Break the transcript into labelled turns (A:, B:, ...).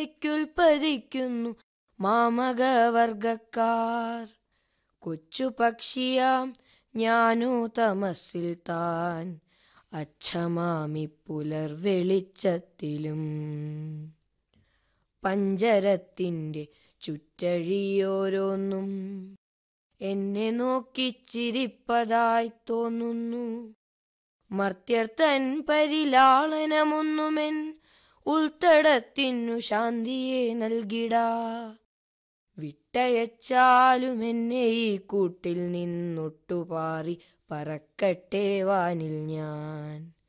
A: ഭൂമിയിലേക്കുൽപ്പതിക്കുന്നു മാമകവർഗക്കാർ കൊച്ചു പക്ഷിയാം ഞാനോ തമസിൽ താൻ അച്ഛമാമി പുലർ വെളിച്ചത്തിലും പഞ്ചരത്തിൻ്റെ ചുറ്റഴിയോരോന്നും എന്നെ നോക്കിച്ചിരിപ്പതായി തോന്നുന്നു മർത്യർ തൻ പരിലാളനമൊന്നുമെൻ ഉൾത്തടത്തിനു ശാന്തിയെ നൽകിടാ വിട്ടയച്ചാലും എന്നെ ഈ കൂട്ടിൽ നിന്നൊട്ടുപാറി പറക്കട്ടെ വാനിൽ ഞാൻ